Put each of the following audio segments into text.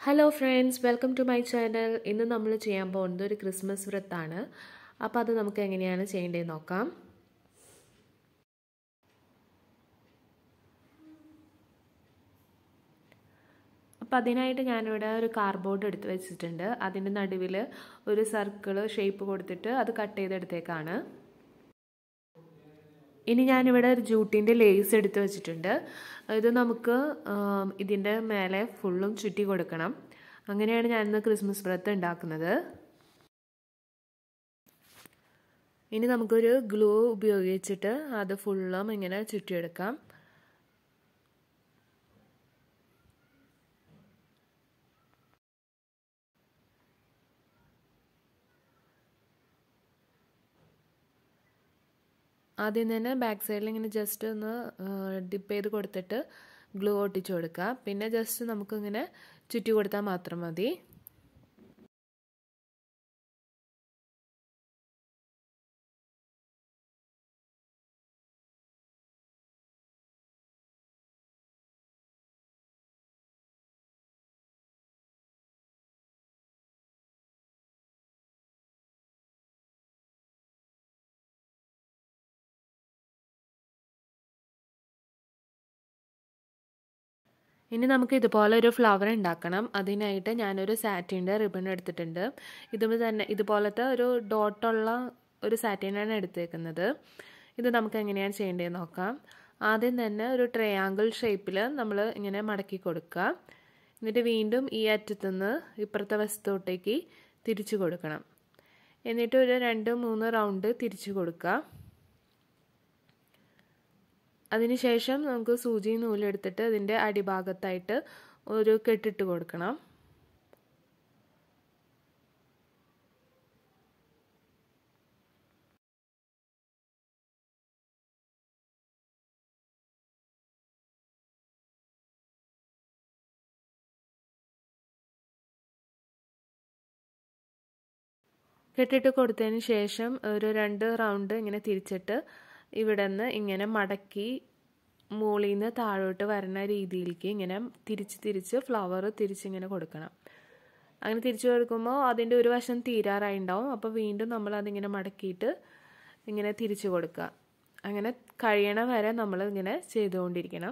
hello friends welcome to my channel ഇന്ന് നമ്മൾ ചെയ്യാൻ പോകുന്നത് ഒരു ക്രിസ്മസ് വ്രത്താണ് അപ്പോൾ അത് നമുക്ക് എങ്ങനെയാണ് ചെയ്യേണ്ടതെന്ന് നോക്കാം അപ്പോൾ അതിനായിട്ട് ഞാനിവിടെ ഒരു കാർഡ്ബോർഡ് എടുത്ത് വെച്ചിട്ടുണ്ട് അതിൻ്റെ നടുവിൽ ഒരു സർക്കിൾ ഷേപ്പ് കൊടുത്തിട്ട് അത് കട്ട് ചെയ്തെടുത്തേക്കാണ് ഇനി ഞാനിവിടെ ഒരു ജൂട്ടിൻ്റെ ലേസ് എടുത്ത് വെച്ചിട്ടുണ്ട് ഇത് നമുക്ക് ഇതിൻ്റെ മേലെ ഫുള്ളും ചുറ്റി കൊടുക്കണം അങ്ങനെയാണ് ഞാനിന്ന് ക്രിസ്മസ് വ്രത്ത് ഉണ്ടാക്കുന്നത് ഇനി നമുക്കൊരു ഗ്ലൂ ഉപയോഗിച്ചിട്ട് അത് ഫുള്ളും ഇങ്ങനെ ചുറ്റിയെടുക്കാം ആദ്യം തന്നെ ബാക്ക് സൈഡിൽ ഇങ്ങനെ ജസ്റ്റ് ഒന്ന് ഡിപ്പ് ചെയ്ത് കൊടുത്തിട്ട് ഗ്ലൂ ഒട്ടിച്ചു കൊടുക്കുക പിന്നെ ജസ്റ്റ് നമുക്കിങ്ങനെ ചുറ്റി കൊടുത്താൽ മാത്രം മതി ഇനി നമുക്ക് ഇതുപോലെ ഒരു ഫ്ലവർ ഉണ്ടാക്കണം അതിനായിട്ട് ഞാനൊരു സാറ്റിൻ്റെ റിബൺ എടുത്തിട്ടുണ്ട് ഇതുമ്പോൾ തന്നെ ഇതുപോലത്തെ ഒരു ഡോട്ടുള്ള ഒരു സാറ്റിനാണ് എടുത്തേക്കുന്നത് ഇത് നമുക്ക് എങ്ങനെയാണ് ചെയ്യേണ്ടതെന്ന് നോക്കാം ആദ്യം തന്നെ ഒരു ട്രയാങ്കിൾ ഷേപ്പിൽ നമ്മൾ ഇങ്ങനെ മടക്കി കൊടുക്കുക എന്നിട്ട് വീണ്ടും ഈ അറ്റത്തുനിന്ന് ഇപ്പുറത്തെ വശത്തോട്ടേക്ക് തിരിച്ചു കൊടുക്കണം എന്നിട്ട് ഒരു രണ്ട് മൂന്ന് റൗണ്ട് തിരിച്ചു കൊടുക്കുക അതിനുശേഷം നമുക്ക് സൂചി നൂലെടുത്തിട്ട് അതിൻ്റെ അടിഭാഗത്തായിട്ട് ഒരു കെട്ടിട്ട് കൊടുക്കണം കെട്ടിട്ട് കൊടുത്തതിന് ശേഷം ഒരു രണ്ട് റൗണ്ട് ഇങ്ങനെ തിരിച്ചിട്ട് ഇവിടെ നിന്ന് ഇങ്ങനെ മടക്കി മുകളിൽ നിന്ന് താഴോട്ട് വരുന്ന രീതിയിലേക്ക് ഇങ്ങനെ തിരിച്ച് തിരിച്ച് ഫ്ലവർ തിരിച്ചിങ്ങനെ കൊടുക്കണം അങ്ങനെ തിരിച്ചു കൊടുക്കുമ്പോൾ അതിൻ്റെ ഒരു വശം തീരാറായി ഉണ്ടാവും അപ്പോൾ വീണ്ടും നമ്മൾ അതിങ്ങനെ മടക്കിയിട്ട് ഇങ്ങനെ തിരിച്ചു കൊടുക്കുക അങ്ങനെ കഴിയണ വരെ നമ്മൾ ഇങ്ങനെ ചെയ്തുകൊണ്ടിരിക്കണം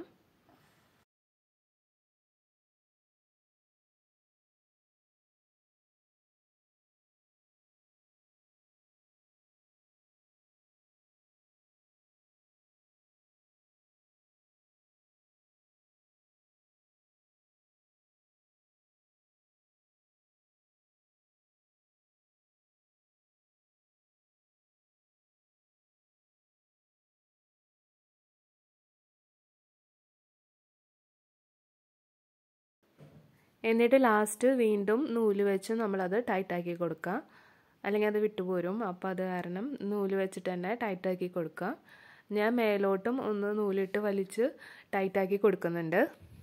എന്നിട്ട് ലാസ്റ്റ് വീണ്ടും നൂല് വെച്ച് നമ്മളത് ടൈറ്റാക്കി കൊടുക്കുക അല്ലെങ്കിൽ അത് വിട്ടുപോരും അപ്പോൾ അത് കാരണം നൂല് വെച്ചിട്ട് തന്നെ ടൈറ്റാക്കി കൊടുക്കുക ഞാൻ മേലോട്ടും ഒന്ന് നൂലിട്ട് വലിച്ച് ടൈറ്റാക്കി കൊടുക്കുന്നുണ്ട്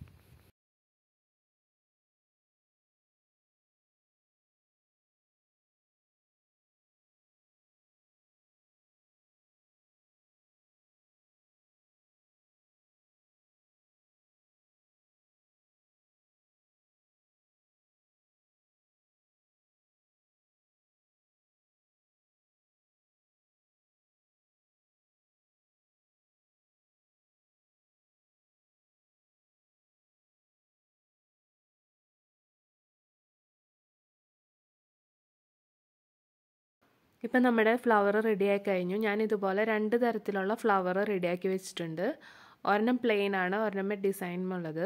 ഇപ്പം നമ്മുടെ ഫ്ലവർ റെഡിയായി കഴിഞ്ഞു ഞാൻ ഇതുപോലെ രണ്ട് തരത്തിലുള്ള ഫ്ലവർ റെഡിയാക്കി വെച്ചിട്ടുണ്ട് ഒരെണ്ണം പ്ലെയിൻ ആണ് ഒരെണ്ണം ഡിസൈൻ ഉള്ളത്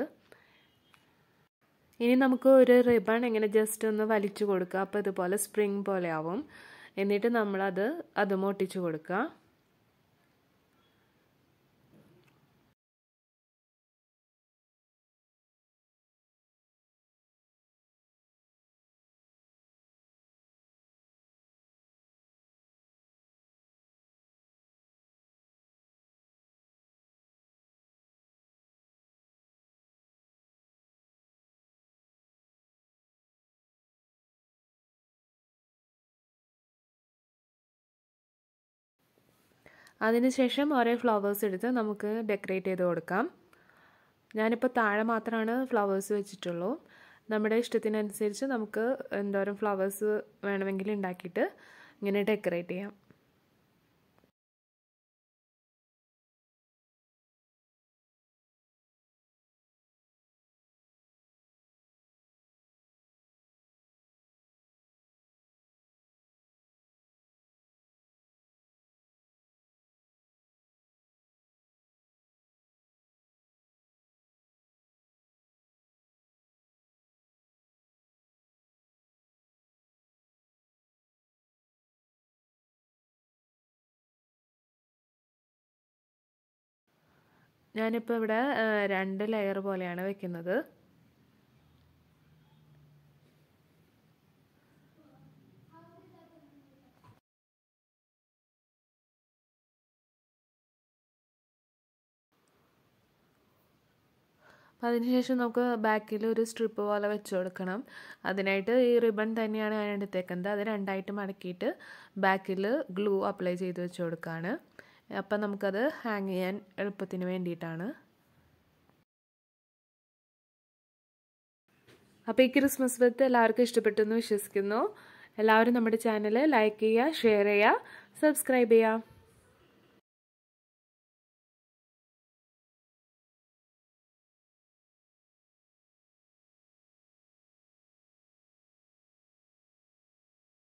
ഇനി നമുക്ക് ഒരു റിബൺ ഇങ്ങനെ ജസ്റ്റ് ഒന്ന് വലിച്ചു കൊടുക്കുക അപ്പോൾ ഇതുപോലെ സ്പ്രിങ് പോലെ ആവും എന്നിട്ട് നമ്മളത് അതും ഒട്ടിച്ചു കൊടുക്കുക അതിനുശേഷം ഓരോ ഫ്ലവേഴ്സ് എടുത്ത് നമുക്ക് ഡെക്കറേറ്റ് ചെയ്ത് കൊടുക്കാം ഞാനിപ്പോൾ താഴെ മാത്രമാണ് ഫ്ലവേഴ്സ് വെച്ചിട്ടുള്ളൂ നമ്മുടെ ഇഷ്ടത്തിനനുസരിച്ച് നമുക്ക് എന്തോരം ഫ്ലവേഴ്സ് വേണമെങ്കിൽ ഉണ്ടാക്കിയിട്ട് ഇങ്ങനെ ഡെക്കറേറ്റ് ചെയ്യാം ഞാനിപ്പോൾ ഇവിടെ രണ്ട് ലെയർ പോലെയാണ് വെക്കുന്നത് അപ്പോൾ അതിനുശേഷം നമുക്ക് ബാക്കിൽ ഒരു സ്ട്രിപ്പ് പോലെ വെച്ച് കൊടുക്കണം അതിനായിട്ട് ഈ റിബൺ തന്നെയാണ് ഞാൻ എടുത്തേക്കുന്നത് അത് രണ്ടായിട്ട് മടക്കിയിട്ട് ബാക്കിൽ ഗ്ലൂ അപ്ലൈ ചെയ്ത് വെച്ച് കൊടുക്കുകയാണ് അപ്പം നമുക്കത് ഹാങ് ചെയ്യാൻ എളുപ്പത്തിന് വേണ്ടിയിട്ടാണ് അപ്പോൾ ഈ ക്രിസ്മസ് വിത്ത് എല്ലാവർക്കും ഇഷ്ടപ്പെട്ടു എന്ന് വിശ്വസിക്കുന്നു എല്ലാവരും നമ്മുടെ ചാനൽ ലൈക്ക് ചെയ്യുക ഷെയർ ചെയ്യുക സബ്സ്ക്രൈബ് ചെയ്യുക